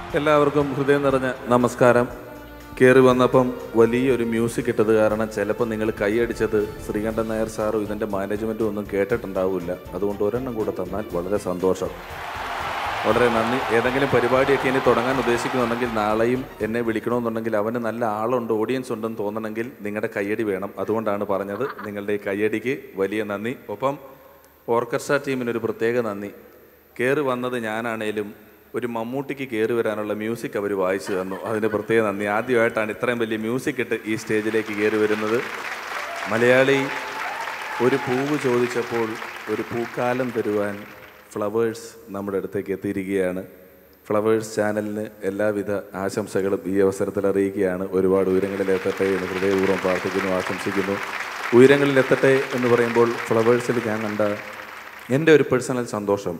എല്ലാവർക്കും ഹൃദയം നിറഞ്ഞ നമസ്കാരം കയറി വന്നപ്പം വലിയൊരു മ്യൂസിക് ഇട്ടത് കാരണം ചിലപ്പോൾ നിങ്ങൾ കൈയടിച്ചത് ശ്രീകണ്ഠൻ നായർ സാറും ഇതിൻ്റെ മാനേജ്മെൻറ്റും ഒന്നും കേട്ടിട്ടുണ്ടാവില്ല അതുകൊണ്ട് ഒരെണ്ണം കൂടെ തന്നാൽ വളരെ സന്തോഷം വളരെ നന്ദി ഏതെങ്കിലും പരിപാടിയൊക്കെ ഇനി തുടങ്ങാൻ ഉദ്ദേശിക്കുന്നുണ്ടെങ്കിൽ നാളെയും എന്നെ വിളിക്കണമെന്നുണ്ടെങ്കിൽ അവന് നല്ല ആളുണ്ട് ഓഡിയൻസ് ഉണ്ടെന്ന് തോന്നണമെങ്കിൽ നിങ്ങളുടെ കയ്യടി വേണം അതുകൊണ്ടാണ് പറഞ്ഞത് നിങ്ങളുടെ ഈ കയ്യടിക്ക് വലിയ നന്ദി ഒപ്പം ഓർക്കസ്ട്ര ടീമിനൊരു പ്രത്യേക നന്ദി കയറി വന്നത് ഞാനാണേലും ഒരു മമ്മൂട്ടിക്ക് കയറി വരാനുള്ള മ്യൂസിക് അവർ വായിച്ചു തന്നു അതിന് പ്രത്യേക നന്ദി ആദ്യമായിട്ടാണ് ഇത്രയും വലിയ മ്യൂസിക് ഇട്ട് ഈ സ്റ്റേജിലേക്ക് കയറി വരുന്നത് മലയാളി ഒരു പൂവ് ചോദിച്ചപ്പോൾ ഒരു പൂക്കാലം തരുവാൻ ഫ്ലവേഴ്സ് നമ്മുടെ അടുത്തേക്ക് എത്തിയിരിക്കുകയാണ് ഫ്ലവേഴ്സ് ചാനലിന് എല്ലാവിധ ആശംസകളും ഈ അവസരത്തിൽ അറിയിക്കുകയാണ് ഒരുപാട് ഉയരങ്ങളിലെത്തട്ടെ എന്ന് ഹൃദയപൂർവ്വം പ്രാർത്ഥിക്കുന്നു ആശംസിക്കുന്നു ഉയരങ്ങളിലെത്തട്ടെ എന്ന് പറയുമ്പോൾ ഫ്ലവേഴ്സിൽ ഞാൻ കണ്ട എൻ്റെ ഒരു പേഴ്സണൽ സന്തോഷം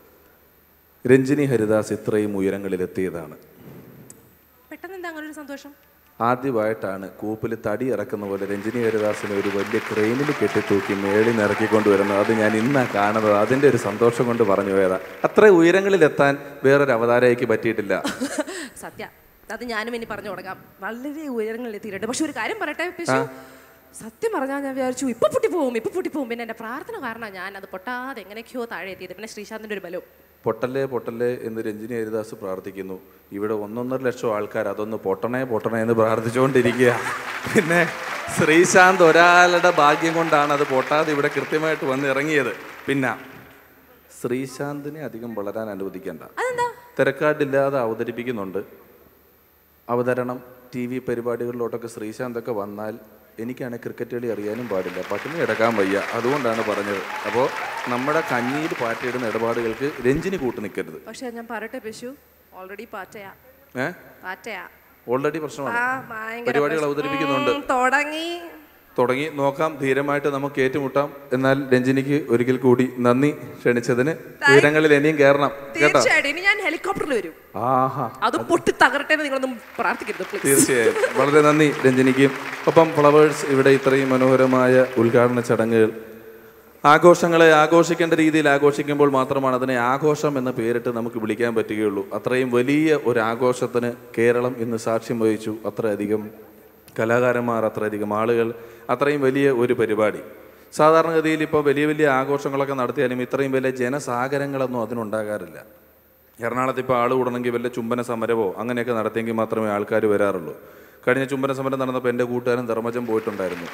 രഞ്ജിനി ഹരിദാസ് ഇത്രയും ഉയരങ്ങളിലെത്തിയതാണ് പെട്ടെന്ന് എന്താ അങ്ങനെ ഒരു സന്തോഷം ആദ്യമായിട്ടാണ് കൂപ്പിൽ തടി ഇറക്കുന്ന പോലെ രഞ്ജിനി ഹരിദാസിനെ ഒരു വലിയ ക്രെയിനിൽ കെട്ടിത്തൂക്കി മേളിൽ നിന്ന് ഇറക്കിക്കൊണ്ടുവരുന്നത് അത് ഞാൻ ഇന്നാ കാണുന്നത് അതിൻ്റെ ഒരു സന്തോഷം കൊണ്ട് പറഞ്ഞു പോയതാ അത്ര ഉയരങ്ങളിലെത്താൻ വേറൊരു അവതാരയ്ക്ക് പറ്റിയിട്ടില്ല സത്യ അത് ഞാനും ഇനി പറഞ്ഞു തുടങ്ങാം വളരെ ഉയരങ്ങളിൽ എത്തിയിട്ടുണ്ട് പക്ഷെ ഒരു കാര്യം പറയട്ടെ പിശു സത്യം പറഞ്ഞാൽ ഞാൻ വിചാരിച്ചു ഇപ്പൊ പൊട്ടി പോവും ഇപ്പൊ പൊട്ടി പോവും പിന്നെ എന്റെ പ്രാർത്ഥന കാരണം ഞാൻ അത് പൊട്ടാതെ എങ്ങനെയൊക്കെയോ താഴെ എത്തിയത് പിന്നെ ശ്രീശാന്തിന്റെ ഒരു ബലവും പൊട്ടല്ലേ പൊട്ടല്ലേ എന്ന് രഞ്ജിനി ഹരിദാസ് പ്രാർത്ഥിക്കുന്നു ഇവിടെ ഒന്നൊന്നര ലക്ഷം ആൾക്കാർ അതൊന്ന് പൊട്ടണേ പൊട്ടണേ എന്ന് പ്രാർത്ഥിച്ചുകൊണ്ടിരിക്കുക പിന്നെ ശ്രീശാന്ത് ഒരാളുടെ ഭാഗ്യം കൊണ്ടാണ് അത് പൊട്ടാതെ ഇവിടെ കൃത്യമായിട്ട് വന്ന് ഇറങ്ങിയത് പിന്നെ ശ്രീശാന്തിനെ അധികം വളരാൻ അനുവദിക്കേണ്ട അതെന്താ തിരക്കാട്ടില്ലാതെ അവതരിപ്പിക്കുന്നുണ്ട് അവതരണം ടി വി പരിപാടികളിലോട്ടൊക്കെ ശ്രീശാന്തൊക്കെ വന്നാൽ എനിക്കാണെങ്കിൽ ക്രിക്കറ്റ് കളി അറിയാനും പാടില്ല പട്ടിണി കിടക്കാൻ വയ്യ അതുകൊണ്ടാണ് പറഞ്ഞത് അപ്പോൾ നമ്മുടെ കഞ്ഞിയിൽ പാറ്റയിടുന്ന ഇടപാടുകൾക്ക് രഞ്ജിനി കൂട്ടു നിൽക്കരുത് പക്ഷെ ഞാൻ പറയട്ടെ പിശു ഓൾറെഡി പാറ്റയാ ഏ പാറ്റയാ ഓൾറെഡി പ്രശ്നമാണ് ആ ഭയങ്കര പരിപാടികൾ പ്രശ്നം. അവതരിപ്പിക്കുന്നുണ്ട് ഉം, തുടങ്ങി തുടങ്ങി നോക്കാം ധീരമായിട്ട് നമുക്ക് ഏറ്റുമുട്ടാം എന്നാൽ രഞ്ജിനിക്ക് ഒരിക്കൽ കൂടി നന്ദി ക്ഷണിച്ചതിന് ഉയരങ്ങളിൽ ഇനിയും കയറണം കേട്ടോ തീർച്ചയായിട്ടും ഇനി ഞാൻ ഹെലികോപ്റ്ററിൽ വരും ആഹാ അത് പൊട്ടി തകരട്ടെ എന്ന് നിങ്ങളൊന്നും പ്രാർത്ഥിക്കരുത് പ്ലീസ് തീർച്ചയായും വളരെ നന്ദി രഞ്ജനിക്ക് ഒപ്പം ഫ്ലവേഴ്സ് ഇവിടെ ഇത്രയും മനോഹരമായ ഉദ്ഘാടന ചടങ്ങുകൾ ആഘോഷങ്ങളെ ആഘോഷിക്കേണ്ട രീതിയിൽ ആഘോഷിക്കുമ്പോൾ മാത്രമാണ് അതിനെ ആഘോഷം എന്ന പേരിട്ട് നമുക്ക് വിളിക്കാൻ പറ്റുകയുള്ളൂ അത്രയും വലിയ ഒരു ആഘോഷത്തിന് കേരളം ഇന്ന് സാക്ഷ്യം വഹിച്ചു അത്രയധികം കലാകാരന്മാർ അത്രയധികം ആളുകൾ അത്രയും വലിയ ഒരു പരിപാടി സാധാരണഗതിയിൽ ഇപ്പോൾ വലിയ വലിയ ആഘോഷങ്ങളൊക്കെ നടത്തിയാലും ഇത്രയും വലിയ ജനസാഗരങ്ങളൊന്നും അതിനുണ്ടാകാറില്ല എറണാകുളത്ത് ഇപ്പോൾ ആൾ കൂടണമെങ്കിൽ വല്ല ചുംബന സമരമോ അങ്ങനെയൊക്കെ നടത്തിയെങ്കിൽ മാത്രമേ ആൾക്കാർ വരാറുള്ളൂ കഴിഞ്ഞ ചുംബന സമരം നടന്നപ്പോൾ എൻ്റെ കൂട്ടുകാരൻ ധർമ്മജൻ പോയിട്ടുണ്ടായിരുന്നു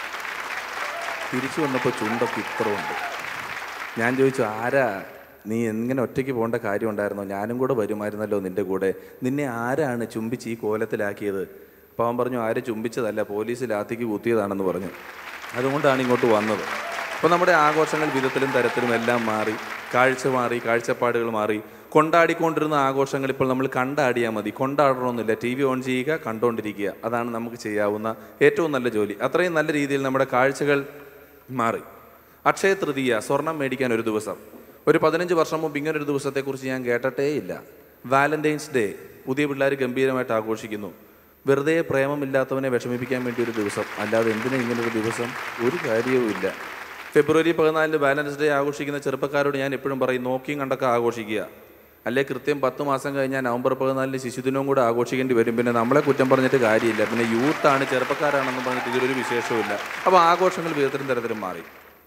തിരിച്ചു വന്നപ്പോൾ ചുണ്ടൊക്കെ ഇത്ര ഉണ്ട് ഞാൻ ചോദിച്ചു ആരാ നീ എങ്ങനെ ഒറ്റയ്ക്ക് പോകേണ്ട കാര്യം ഉണ്ടായിരുന്നോ ഞാനും കൂടെ വരുമായിരുന്നല്ലോ നിൻ്റെ കൂടെ നിന്നെ ആരാണ് ചുംബിച്ച് ഈ കോലത്തിലാക്കിയത് അപ്പോൾ അവൻ പറഞ്ഞു ആരും ചുംബിച്ചതല്ല പോലീസ് ലാത്തിക്ക് കുത്തിയതാണെന്ന് പറഞ്ഞു അതുകൊണ്ടാണ് ഇങ്ങോട്ട് വന്നത് അപ്പോൾ നമ്മുടെ ആഘോഷങ്ങൾ വിധത്തിലും തരത്തിലും എല്ലാം മാറി കാഴ്ച മാറി കാഴ്ചപ്പാടുകൾ മാറി കൊണ്ടാടിക്കൊണ്ടിരുന്ന ആഘോഷങ്ങൾ ഇപ്പോൾ നമ്മൾ കണ്ടാടിയാൽ മതി കൊണ്ടാടണമെന്നില്ല ടി വി ഓൺ ചെയ്യുക കണ്ടുകൊണ്ടിരിക്കുക അതാണ് നമുക്ക് ചെയ്യാവുന്ന ഏറ്റവും നല്ല ജോലി അത്രയും നല്ല രീതിയിൽ നമ്മുടെ കാഴ്ചകൾ മാറി അക്ഷയ തൃതീയ സ്വർണം മേടിക്കാൻ ഒരു ദിവസം ഒരു പതിനഞ്ച് വർഷം മുമ്പ് ഇങ്ങനൊരു ദിവസത്തെക്കുറിച്ച് ഞാൻ കേട്ടിട്ടേ ഇല്ല വാലന്റൈൻസ് ഡേ പുതിയ പിള്ളേർ ഗംഭീരമായിട്ട് ആഘോഷിക്കുന്നു വെറുതെ പ്രേമമില്ലാത്തവനെ വിഷമിപ്പിക്കാൻ വേണ്ടി ഒരു ദിവസം അല്ലാതെ എന്തിനാ ഇങ്ങനൊരു ദിവസം ഒരു കാര്യവും ഇല്ല ഫെബ്രുവരി പതിനാലിന് വാലന്റൈൻസ് ഡേ ആഘോഷിക്കുന്ന ചെറുപ്പക്കാരോട് ഞാൻ എപ്പോഴും പറയും നോക്കിയും കണ്ടൊക്കെ ആഘോഷിക്കുക അല്ലെ കൃത്യം പത്ത് മാസം കഴിഞ്ഞാൽ നവംബർ പതിനാലിന് ശിശുദിനവും കൂടെ ആഘോഷിക്കേണ്ടി വരും പിന്നെ നമ്മളെ കുറ്റം പറഞ്ഞിട്ട് കാര്യമില്ല പിന്നെ യൂത്താണ് ചെറുപ്പക്കാരാണെന്ന് പറഞ്ഞിട്ട് ഇതിലൊരു വിശേഷവുമില്ല അപ്പോൾ ആഘോഷങ്ങൾ വിധത്തിലും തരത്തിലും മാറി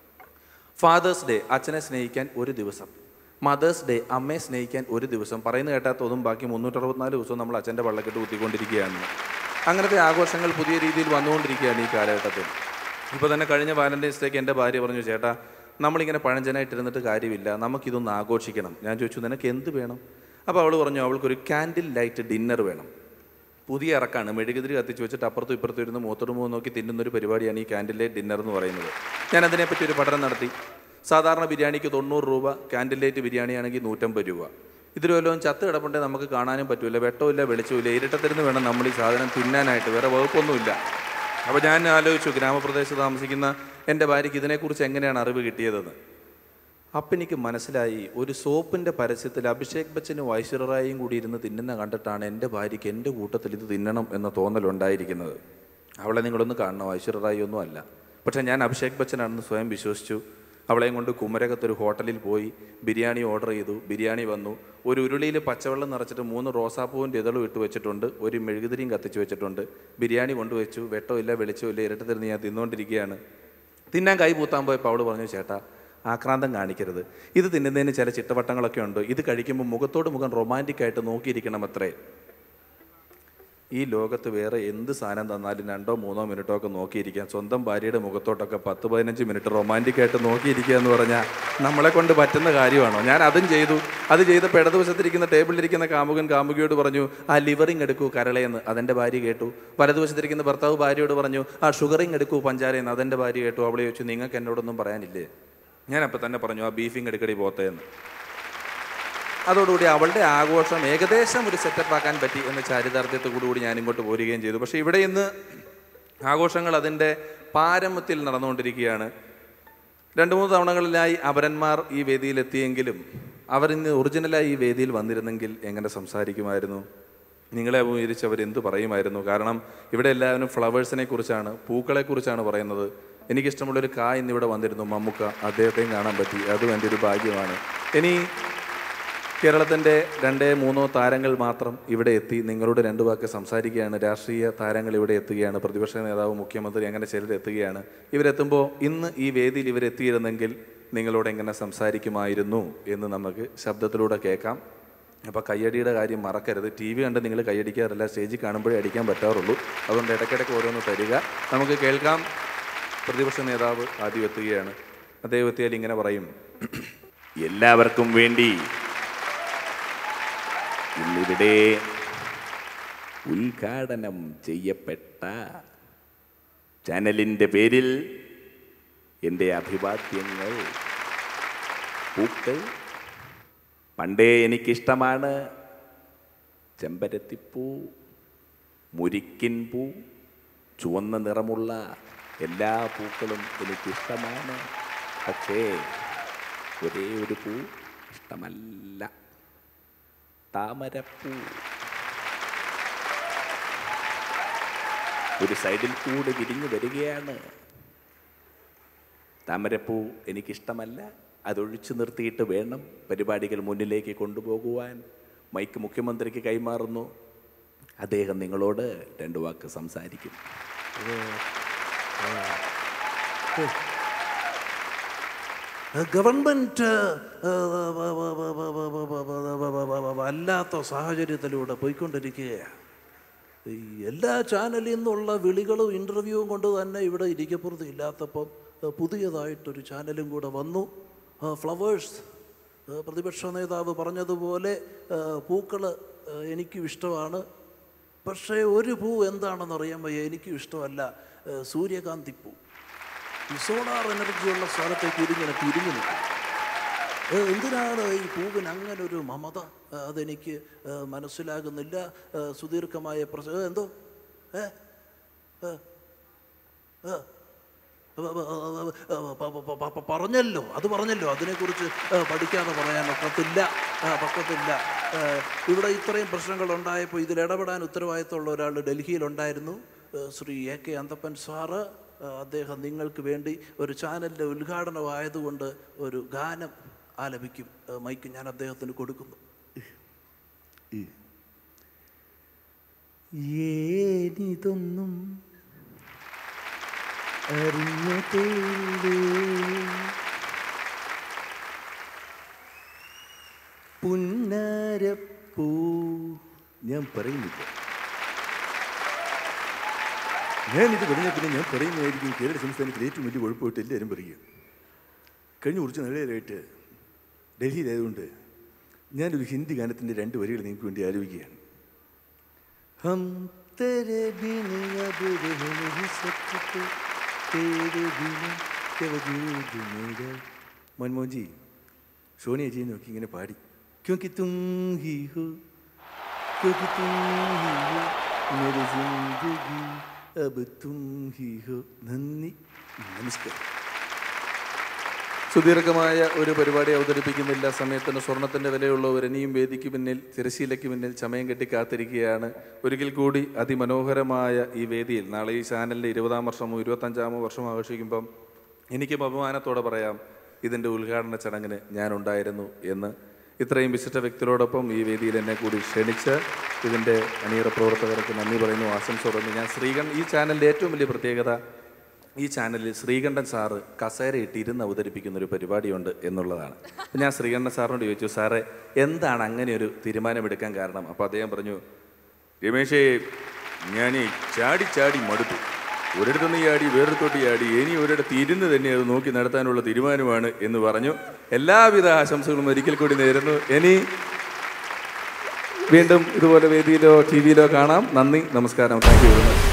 ഫാദേഴ്സ് ഡേ അച്ഛനെ സ്നേഹിക്കാൻ ഒരു ദിവസം മദേഴ്സ് ഡേ അമ്മയെ സ്നേഹിക്കാൻ ഒരു ദിവസം പറയുന്ന കേട്ടാൽ തോന്നും ബാക്കി മുന്നൂറ്ററുപത്തിനാല് ദിവസവും നമ്മൾ അച്ഛൻ്റെ വള്ളക്കെട്ട് കുത്തിക്കൊണ്ടിരിക്കുകയാണ് അങ്ങനത്തെ ആഘോഷങ്ങൾ പുതിയ രീതിയിൽ വന്നുകൊണ്ടിരിക്കുകയാണ് ഈ കാലഘട്ടത്തിൽ ഇപ്പോൾ തന്നെ കഴിഞ്ഞ വാലന്റൈൻസ് ഡേക്ക് എൻ്റെ ഭാര്യ പറഞ്ഞു ചേട്ടാ നമ്മളിങ്ങനെ പഴഞ്ചനായിട്ടിരുന്നിട്ട് കാര്യമില്ല നമുക്കിതൊന്ന് ആഘോഷിക്കണം ഞാൻ ചോദിച്ചു നിനക്ക് എന്ത് വേണം അപ്പോൾ അവൾ പറഞ്ഞു അവൾക്കൊരു ക്യാൻഡിൽ ലൈറ്റ് ഡിന്നർ വേണം പുതിയ ഇറക്കാണ് മെഴുകുതിരി കത്തിച്ച് വെച്ചിട്ട് അപ്പുറത്തും ഇപ്പുറത്തും ഇരുന്ന് മൂത്തോട് മൂന്ന് നോക്കി തിന്നുന്ന ഒരു പരിപാടിയാണ് ഈ ക്യാൻഡിൽ ലൈറ്റ് ഡിന്നർ എന്ന് പറയുന്നത് ഞാൻ അതിനെപ്പറ്റി ഒരു പഠനം നടത്തി സാധാരണ ബിരിയാണിക്ക് തൊണ്ണൂറ് രൂപ ക്യാൻഡിൽ ലൈറ്റ് ബിരിയാണിയാണെങ്കിൽ നൂറ്റമ്പത് രൂപ ഇതിൽ വല്ലതും ചത്ത് കിടപ്പുണ്ടെങ്കിൽ നമുക്ക് കാണാനും പറ്റൂല വെട്ടമില്ല വെളിച്ചമില്ല ഇരുട്ടത്തിരുന്ന് വേണം നമ്മൾ ഈ സാധനം തിന്നാനായിട്ട് വേറെ വകുപ്പൊന്നുമില്ല അപ്പോൾ ഞാൻ ആലോചിച്ചു ഗ്രാമപ്രദേശത്ത് താമസിക്കുന്ന എൻ്റെ ഭാര്യയ്ക്ക് ഇതിനെക്കുറിച്ച് എങ്ങനെയാണ് അറിവ് കിട്ടിയതെന്ന് അപ്പം എനിക്ക് മനസ്സിലായി ഒരു സോപ്പിൻ്റെ പരസ്യത്തിൽ അഭിഷേക് ബച്ചനും ഐശ്വര്യറായും കൂടി ഇരുന്ന് തിന്നുന്ന കണ്ടിട്ടാണ് എൻ്റെ ഭാര്യയ്ക്ക് എൻ്റെ കൂട്ടത്തിൽ ഇത് തിന്നണം എന്ന തോന്നലുണ്ടായിരിക്കുന്നത് അവളെ നിങ്ങളൊന്ന് കാണണം ഐശ്വര്യറായി ഒന്നും അല്ല പക്ഷേ ഞാൻ അഭിഷേക് ബച്ചനാണെന്ന് സ്വയം വിശ്വസിച്ചു അവളെയും കൊണ്ട് കുമരകത്തൊരു ഹോട്ടലിൽ പോയി ബിരിയാണി ഓർഡർ ചെയ്തു ബിരിയാണി വന്നു ഒരു ഉരുളിയിൽ പച്ചവെള്ളം നിറച്ചിട്ട് മൂന്ന് റോസാപ്പൂവിൻ്റെ ഇതളും ഇട്ട് വെച്ചിട്ടുണ്ട് ഒരു മെഴുകുതിരിയും കത്തിച്ച് വെച്ചിട്ടുണ്ട് ബിരിയാണി കൊണ്ടുവച്ചു വെട്ടമില്ല വെളിച്ചമില്ല ഇരട്ടത്തിരുന്ന് ഞാൻ തിന്നുകൊണ്ടിരിക്കുകയാണ് തിന്നാൻ കൈ പൂത്താൻ പോയപ്പോൾ അവള് പറഞ്ഞു ചേട്ടാ ആക്രാന്തം കാണിക്കരുത് ഇത് തിന്നുന്നതിന് ചില ചിട്ടവട്ടങ്ങളൊക്കെ ഉണ്ട് ഇത് കഴിക്കുമ്പോൾ മുഖത്തോട് മുഖം റൊമാൻറ്റിക് ആയിട്ട് നോക്കിയിരിക്കണം അത്രേ ഈ ലോകത്ത് വേറെ എന്ത് സാധനം തന്നാലും രണ്ടോ മൂന്നോ മിനിറ്റോ ഒക്കെ നോക്കിയിരിക്കാം സ്വന്തം ഭാര്യയുടെ മുഖത്തോട്ടൊക്കെ പത്ത് പതിനഞ്ച് മിനിറ്റ് റൊമാൻറ്റിക് ആയിട്ട് നോക്കിയിരിക്കുക എന്ന് പറഞ്ഞാൽ നമ്മളെ കൊണ്ട് പറ്റുന്ന കാര്യമാണോ ഞാൻ അതും ചെയ്തു അത് ചെയ്തപ്പോൾ ഇടതുവശത്തിരിക്കുന്ന ടേബിളിലിരിക്കുന്ന കാമുകൻ കാമുകിയോട് പറഞ്ഞു ആ ലിവറിങ് എടുക്കൂ കരളയെന്ന് അതെൻ്റെ ഭാര്യ കേട്ടു വലതുവശത്തിരിക്കുന്ന ഭർത്താവ് ഭാര്യയോട് പറഞ്ഞു ആ ഷുഗറിങ് എടുക്കൂ പഞ്ചാരയെന്ന് അതെൻ്റെ ഭാര്യ കേട്ടു അവളെ ചോദിച്ചു നിങ്ങൾക്ക് എന്നോടൊന്നും പറയാനില്ലേ ഞാൻ അപ്പം തന്നെ പറഞ്ഞു ആ ബീഫിങ് എടുക്കടി പോത്തേന്ന് അതോടുകൂടി അവളുടെ ആഘോഷം ഏകദേശം ഒരു സെറ്റപ്പ് ആക്കാൻ പറ്റി എന്ന ചാരിതാർത്ഥ്യത്തോടുകൂടി ഞാൻ ഇങ്ങോട്ട് പോരുകയും ചെയ്തു പക്ഷേ ഇവിടെ ഇന്ന് ആഘോഷങ്ങൾ അതിൻ്റെ പാരമ്യത്തിൽ നടന്നുകൊണ്ടിരിക്കുകയാണ് രണ്ട് മൂന്ന് തവണകളിലായി അപരന്മാർ ഈ വേദിയിലെത്തിയെങ്കിലും അവരിന്ന് ഒറിജിനലായി ഈ വേദിയിൽ വന്നിരുന്നെങ്കിൽ എങ്ങനെ സംസാരിക്കുമായിരുന്നു നിങ്ങളെ അഭിമുഖീകരിച്ച് അവരെന്ത് പറയുമായിരുന്നു കാരണം ഇവിടെ എല്ലാവരും ഫ്ലവേഴ്സിനെ കുറിച്ചാണ് പൂക്കളെ കുറിച്ചാണ് പറയുന്നത് എനിക്കിഷ്ടമുള്ളൊരു കാ ഇന്നിവിടെ വന്നിരുന്നു മമ്മുക്ക അദ്ദേഹത്തെയും കാണാൻ പറ്റി അതും എൻ്റെ ഒരു ഭാഗ്യമാണ് ഇനി കേരളത്തിൻ്റെ രണ്ടേ മൂന്നോ താരങ്ങൾ മാത്രം ഇവിടെ എത്തി നിങ്ങളോട് രണ്ടു വാക്ക് സംസാരിക്കുകയാണ് രാഷ്ട്രീയ താരങ്ങൾ ഇവിടെ എത്തുകയാണ് പ്രതിപക്ഷ നേതാവ് മുഖ്യമന്ത്രി അങ്ങനെ ചിലർ എത്തുകയാണ് ഇവരെത്തുമ്പോൾ ഇന്ന് ഈ വേദിയിൽ ഇവരെത്തിയിരുന്നെങ്കിൽ നിങ്ങളോട് എങ്ങനെ സംസാരിക്കുമായിരുന്നു എന്ന് നമുക്ക് ശബ്ദത്തിലൂടെ കേൾക്കാം അപ്പോൾ കയ്യടിയുടെ കാര്യം മറക്കരുത് ടി വി കണ്ട് നിങ്ങൾ കൈയടിക്കാറില്ല സ്റ്റേജിൽ കാണുമ്പോഴേ അടിക്കാൻ പറ്റാറുള്ളൂ അതുകൊണ്ട് ഇടയ്ക്കിടയ്ക്ക് ഓരോന്ന് തരിക നമുക്ക് കേൾക്കാം പ്രതിപക്ഷ നേതാവ് ആദ്യം എത്തുകയാണ് അദ്ദേഹം എത്തിയാൽ ഇങ്ങനെ പറയും എല്ലാവർക്കും വേണ്ടി ഇന്നിവിടെ ഉദ്ഘാടനം ചെയ്യപ്പെട്ട ചാനലിൻ്റെ പേരിൽ എൻ്റെ അഭിവാദ്യങ്ങൾ പൂക്കൾ പണ്ടേ എനിക്കിഷ്ടമാണ് ചെമ്പരത്തിപ്പൂ മുരിക്കിൻ പൂ ചുവന്ന നിറമുള്ള എല്ലാ പൂക്കളും എനിക്കിഷ്ടമാണ് പക്ഷേ ഒരേ ഒരു പൂ ഇഷ്ടമല്ല താമരപ്പൂ ഒരു സൈഡിൽ കൂടെ വിരിഞ്ഞു വരികയാണ് താമരപ്പൂ എനിക്കിഷ്ടമല്ല അതൊഴിച്ചു നിർത്തിയിട്ട് വേണം പരിപാടികൾ മുന്നിലേക്ക് കൊണ്ടുപോകുവാൻ മൈക്ക് മുഖ്യമന്ത്രിക്ക് കൈമാറുന്നു അദ്ദേഹം നിങ്ങളോട് രണ്ടു വാക്ക് സംസാരിക്കും ഗവൺമെൻറ് അല്ലാത്ത സാഹചര്യത്തിലൂടെ പോയിക്കൊണ്ടിരിക്കുകയാണ് ഈ എല്ലാ ചാനലിൽ നിന്നുള്ള വിളികളും ഇൻ്റർവ്യൂവും കൊണ്ട് തന്നെ ഇവിടെ ഇരിക്കപ്പുറത്ത് ഇല്ലാത്തപ്പം ഏഹ്, പുതിയതായിട്ടൊരു ചാനലും കൂടെ വന്നു ഫ്ലവേഴ്സ് പ്രതിപക്ഷ നേതാവ് പറഞ്ഞതുപോലെ പൂക്കൾ എനിക്കും ഇഷ്ടമാണ് പക്ഷേ ഒരു പൂ എന്താണെന്ന് അറിയാൻ വയ്യ എനിക്കും ഇഷ്ടമല്ല ഏഹ്, സൂര്യകാന്തി പൂ ഈ സോളാർ എനർജിയുള്ള സ്ഥലത്തേക്ക് ഇതിങ്ങനെ തിരിഞ്ഞു നിൽക്കും ഏ, എന്തിനാണ് ഈ പൂവിന് അങ്ങനെ ഒരു മമത ഏ, അതെനിക്ക് ഏ, മനസ്സിലാകുന്നില്ല ഏ, സുദീർഘമായ പ്രസ ഏ, എന്തോ ഏ ഏ, ഏ. പ- പ- പ- പ- പ- പ- പറഞ്ഞല്ലോ അത് പറഞ്ഞല്ലോ അതിനെക്കുറിച്ച് ഏ, പഠിക്കാതെ പറയാൻ ഒക്കത്തില്ല ആ, പറ്റത്തില്ല ഏ, ഇവിടെ ഇത്രയും പ്രശ്നങ്ങൾ ഉണ്ടായപ്പോൾ ഇതിൽ ഇടപെടാൻ ഉത്തരവാദിത്തമുള്ള ഒരാൾ ഡൽഹിയിലുണ്ടായിരുന്നു ഏ, Shri A K Anthappan sir ഏ, അദ്ദേഹം നിങ്ങൾക്ക് വേണ്ടി ഒരു ചാനലിൻ്റെ ഉദ്ഘാടനമായതുകൊണ്ട് ഒരു ഗാനം ആലപിക്കും ഏ, മൈക്ക് ഞാൻ അദ്ദേഹത്തിന് കൊടുക്കുന്നു ഏനിതൊന്നും അറിഞ്ഞതേലേ പുന്നരപ്പൂ ഞാൻ പറയുന്നില്ല ഞാനിത് പറഞ്ഞ പിന്നെ ഞാൻ പറയുന്നതായിരിക്കും കേരള സംസ്ഥാനത്തിൽ ഏറ്റവും വലിയ കുഴപ്പമായിട്ട് എല്ലാവരും പറയുക കഴിഞ്ഞ കുറച്ച് നാളുകളായിട്ട് ഡൽഹിയിലായതുകൊണ്ട് ഞാനൊരു ഹിന്ദി ഗാനത്തിൻ്റെ രണ്ട് വരികൾ നിങ്ങൾക്ക് വേണ്ടി ആലോചിക്കുകയാണ് हम तेरे बिन अब रह नहीं सकते तेरे बिन क्या वजूद मेरा मनमोहन जी सोनिया जी നോക്കി ഇങ്ങനെ പാടി क्योंकि तुम ही हो क्योंकि तुम ही हो मेरी जिंदगी अब तुम ही हो നന്ദി നമസ്കാരം സുദീർഘമായ ഒരു പരിപാടി അവതരിപ്പിക്കുന്നില്ല സമയത്തിന് സ്വർണത്തിന്റെ വിലയുള്ളവർ ഇനിയും വേദിക്ക് പിന്നിൽ തിരശീലയ്ക്ക് പിന്നിൽ ചമയം കെട്ടി കാത്തിരിക്കുകയാണ് ഒരിക്കൽ കൂടി അതിമനോഹരമായ ഈ വേദിയിൽ നാളെ ഈ ചാനലിന്റെ ഇരുപതാം വർഷമോ ഇരുപത്തഞ്ചാമോ വർഷമോ ആഘോഷിക്കുമ്പം എനിക്കും അഭിമാനത്തോടെ പറയാം ഇതിൻ്റെ ഉദ്ഘാടന ചടങ്ങിന് ഞാനുണ്ടായിരുന്നു എന്ന് ഇത്രയും വിശിഷ്ട വ്യക്തികളോടൊപ്പം ഈ വേദിയിൽ എന്നെ കൂടി ക്ഷണിച്ച് ഇതിൻ്റെ അണിയറ പ്രവർത്തകർക്ക് നന്ദി പറയുന്നു ആശംസ പറയുന്നു ഞാൻ ശ്രീകണ്ഠൻ ഈ ചാനലിൻ്റെ ഏറ്റവും വലിയ പ്രത്യേകത ഈ ചാനലിൽ ശ്രീകണ്ഠൻ സാറ് കസേരയിട്ട് ഇരുന്ന് അവതരിപ്പിക്കുന്ന ഒരു പരിപാടിയുണ്ട് എന്നുള്ളതാണ് അപ്പോൾ ഞാൻ ശ്രീകണ്ഠൻ സാറിനോട് ചോദിച്ചു സാറേ എന്താണ് അങ്ങനെ ഒരു തീരുമാനമെടുക്കാൻ കാരണം അപ്പോൾ അദ്ദേഹം പറഞ്ഞു രമേശേ ഞാൻ ചാടി ചാടി മടുത്തു ഒരിടത്തുനിന്ന് ചാടി വേറൊരുത്തോട്ട് ചാടി ഇനി ഒരിടത്ത് ഇരുന്ന് തന്നെ അത് നോക്കി നടത്താനുള്ള തീരുമാനമാണ് എന്ന് പറഞ്ഞു എല്ലാവിധ ആശംസകളും ഒരിക്കൽ കൂടി നേരുന്നു ഇനി വീണ്ടും ഇതുപോലെ വേദിയിലോ ടി വിയിലോ കാണാം നന്ദി നമസ്കാരം താങ്ക് യു വെരി മച്ച്